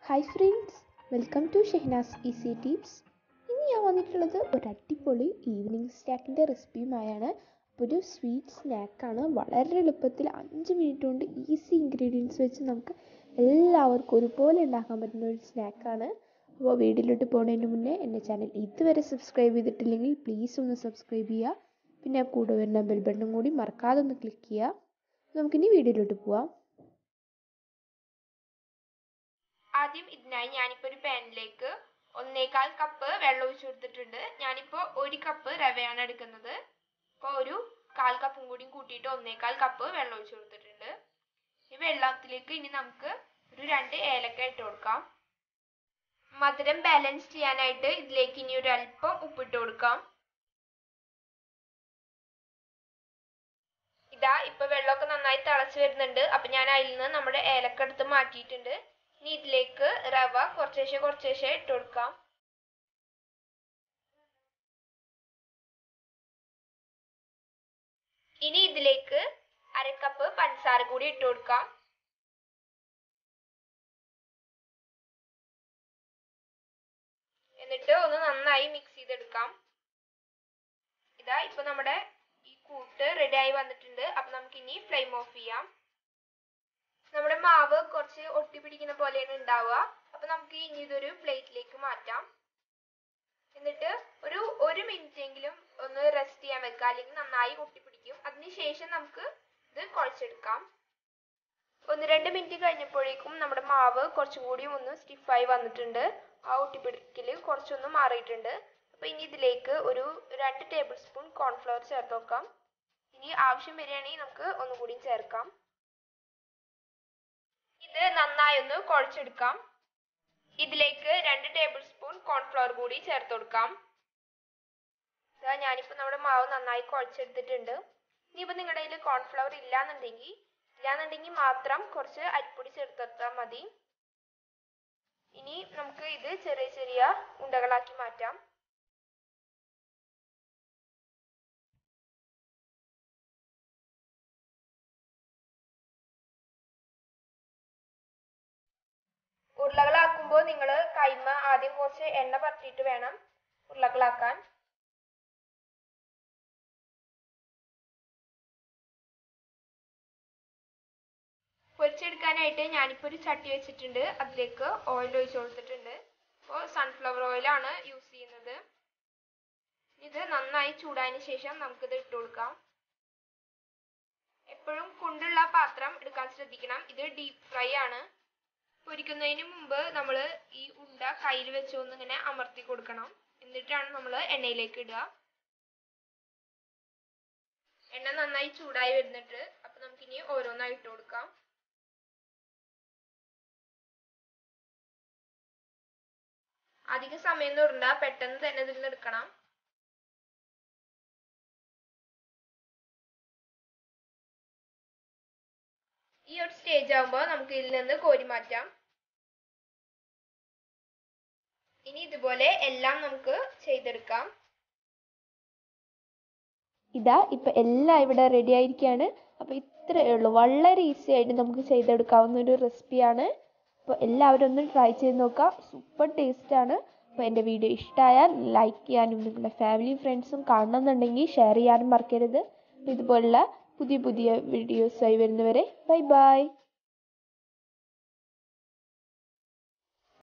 hi friends welcome to Shehnaz easy tips ഇന്ന് ഞാൻ വന്നിട്ടുള്ളത് ഒരു അടിപൊളി ഈവനിങ് സ്നാക്കിൻ്റെ റെസിപ്പിയുമായാണ് അപ്പോൾ ഒരു സ്വീറ്റ് സ്നാക്കാണ് വളരെ എളുപ്പത്തിൽ അഞ്ച് മിനിറ്റ് കൊണ്ട് ഈസി ഇൻഗ്രീഡിയൻസ് വെച്ച് നമുക്ക് എല്ലാവർക്കും ഒരുപോലെ ഉണ്ടാക്കാൻ പറ്റുന്ന ഒരു സ്നാക്കാണ് അപ്പോൾ വീഡിയോയിലോട്ട് പോകുന്നതിന് മുന്നേ എൻ്റെ ചാനൽ ഇതുവരെ സബ്സ്ക്രൈബ് ചെയ്തിട്ടില്ലെങ്കിൽ പ്ലീസ് ഒന്ന് സബ്സ്ക്രൈബ് ചെയ്യുക പിന്നെ ആ കൂടെ വരുന്ന ബെൽ ബട്ടണും കൂടി മറക്കാതെ ഒന്ന് ക്ലിക്ക് ചെയ്യുക നമുക്കിനി വീഡിയോയിലോട്ട് പോവാം ആദ്യം ഇതിനായി ഞാനിപ്പോൾ ഒരു പാനിലേക്ക് ഒന്നേകാൽ കപ്പ് വെള്ളം ഒഴിച്ചു കൊടുത്തിട്ടുണ്ട് ഞാനിപ്പോൾ ഒരു കപ്പ് റവയാണ് എടുക്കുന്നത് അപ്പോൾ ഒരു കാൽ കപ്പും കൂടി കൂട്ടിയിട്ട് ഒന്നേകാൽ കപ്പ് വെള്ളം ഒഴിച്ചു കൊടുത്തിട്ടുണ്ട് ഈ വെള്ളത്തിലേക്ക് ഇനി നമുക്ക് ഒരു രണ്ട് ഏലക്ക ഇട്ട് കൊടുക്കാം മധുരം ബാലൻസ് ചെയ്യാനായിട്ട് ഇതിലേക്ക് ഇനി ഒരു അല്പം ഉപ്പിട്ട് കൊടുക്കാം ഇതാ ഇപ്പൊ വെള്ളമൊക്കെ നന്നായി തിളച്ച് വരുന്നുണ്ട് അപ്പൊ ഞാൻ അതിൽ നിന്ന് നമ്മുടെ ഏലക്ക എടുത്ത് മാറ്റിയിട്ടുണ്ട് ഇനി ഇതിലേക്ക് റവ കുറച്ചേശ്ശെ കുറച്ചേശ്ശെ ഇട്ട് കൊടുക്കാം ഇനി ഇതിലേക്ക് അരക്കപ്പ് പഞ്ചസാര കൂടി ഇട്ട് കൊടുക്കാം എന്നിട്ട് ഒന്ന് നന്നായി മിക്സ് ചെയ്തെടുക്കാം ഇതാ ഇപ്പൊ നമ്മുടെ ഈ കൂട്ട് റെഡി ആയി വന്നിട്ടുണ്ട് അപ്പൊ നമുക്ക് ഇനി ഫ്ലെയിം ഓഫ് ചെയ്യാം നമ്മുടെ മാവ് കുറച്ച് ഒട്ടിപ്പിടിക്കുന്ന പോലെയാണ് ഉണ്ടാവുക അപ്പൊ നമുക്ക് ഇനി ഇതൊരു പ്ലേറ്റിലേക്ക് മാറ്റാം എന്നിട്ട് ഒരു ഒരു മിനിറ്റ് എങ്കിലും ഒന്ന് റെസ്റ്റ് ചെയ്യാൻ വെക്കുക അല്ലെങ്കിൽ നന്നായി ഒട്ടിപ്പിടിക്കും അതിനുശേഷം നമുക്ക് ഇത് കുഴച്ചെടുക്കാം ഒന്ന് രണ്ട് മിനിറ്റ് കഴിഞ്ഞപ്പോഴേക്കും നമ്മുടെ മാവ് കുറച്ചും കൂടി ഒന്ന് സ്റ്റിഫായി വന്നിട്ടുണ്ട് ആ ഒട്ടിപ്പിടിക്കല് കുറച്ചൊന്ന് മാറിയിട്ടുണ്ട് അപ്പൊ ഇനി ഇതിലേക്ക് ഒരു രണ്ട് ടേബിൾ സ്പൂൺ കോൺഫ്ലവർ ചേർത്ത് നോക്കാം ഇനി ആവശ്യം വരികയാണെങ്കിൽ നമുക്ക് ഒന്നുകൂടി ചേർക്കാം ഇത് നന്നായി ഒന്ന് കുഴച്ചെടുക്കാം ഇതിലേക്ക് രണ്ട് ടേബിൾ സ്പൂൺ കോൺഫ്ലവർ കൂടി ചേർത്ത് കൊടുക്കാം ഇതാ ഞാനിപ്പോൾ നമ്മുടെ മാവ് നന്നായി കുഴച്ചെടുത്തിട്ടുണ്ട് ഇനിയിപ്പോൾ നിങ്ങളുടെ കയ്യിൽ കോൺഫ്ലവർ ഇല്ലാന്നുണ്ടെങ്കിൽ ഇല്ലാന്നുണ്ടെങ്കിൽ മാത്രം കുറച്ച് അരിപ്പൊടി ചേർത്തെടുത്താൽ മതി ഇനി നമുക്ക് ഇത് ചെറിയ ചെറിയ ഉണ്ടകളാക്കി മാറ്റാം ഉരുളകളാക്കുമ്പോൾ നിങ്ങൾ കൈമ ആദ്യം കുറച്ച് എണ്ണ പരത്തിയിട്ട് വേണം ഉരുളകളാക്കാൻ പൊരിച്ചെടുക്കാനായിട്ട് ഞാനിപ്പോൾ ഒരു ചട്ടി വെച്ചിട്ടുണ്ട് അതിലേക്ക് ഓയിൽ ഒഴിച്ചു കൊടുത്തിട്ടുണ്ട് അപ്പോൾ സൺഫ്ലവർ ഓയിലാണ് യൂസ് ചെയ്യുന്നത് ഇത് നന്നായി ചൂടായതിനു ശേഷം നമുക്കിത് ഇട്ട് കൊടുക്കാം എപ്പോഴും കുണ്ടുള്ള പാത്രം എടുക്കാൻ ശ്രദ്ധിക്കണം ഇത് ഡീപ്പ് ഫ്രൈ ആണ് പൊരിക്കുന്നതിന് മുമ്പ് നമ്മൾ ഈ ഉണ്ട കയ്യിൽ വെച്ച് ഒന്ന് ഇങ്ങനെ അമർത്തി കൊടുക്കണം എന്നിട്ടാണ് നമ്മൾ എണ്ണയിലേക്ക് ഇടുക എണ്ണ നന്നായി ചൂടായി വരുന്നിട്ട് അപ്പൊ നമുക്കിനി ഓരോന്നായി ഇട്ട് കൊടുക്കാം അധിക സമയം തൊടണ്ട പെട്ടെന്ന് തന്നെ ഇതിൽ നിന്ന് എടുക്കണം ഈ ഒരു സ്റ്റേജ് ആകുമ്പോൾ നമുക്ക് ഇതിൽ നിന്ന് കോരി മാറ്റാം ഇനി ഇതുപോലെ എല്ലാം നമുക്ക് ചെയ്തെടുക്കാം ഇതാ ഇപ്പം എല്ലാം ഇവിടെ റെഡി ആയിരിക്കുകയാണ് അപ്പോൾ ഇത്രയേ ഉള്ളൂ വളരെ ഈസി ആയിട്ട് നമുക്ക് ചെയ്തെടുക്കാവുന്ന ഒരു റെസിപ്പിയാണ് അപ്പോൾ എല്ലാവരും ഒന്ന് ട്രൈ ചെയ്ത് നോക്കുക സൂപ്പർ ടേസ്റ്റാണ് അപ്പോൾ എൻ്റെ വീഡിയോ ഇഷ്ടമായാൽ ലൈക്ക് ചെയ്യാനും നിങ്ങളുടെ ഫാമിലിയും ഫ്രണ്ട്സും കാണണമെന്നുണ്ടെങ്കിൽ ഷെയർ ചെയ്യാനും മറക്കരുത് ഇതുപോലുള്ള പുതിയ പുതിയ വീഡിയോസായി വരുന്നവരെ ബൈ ബൈ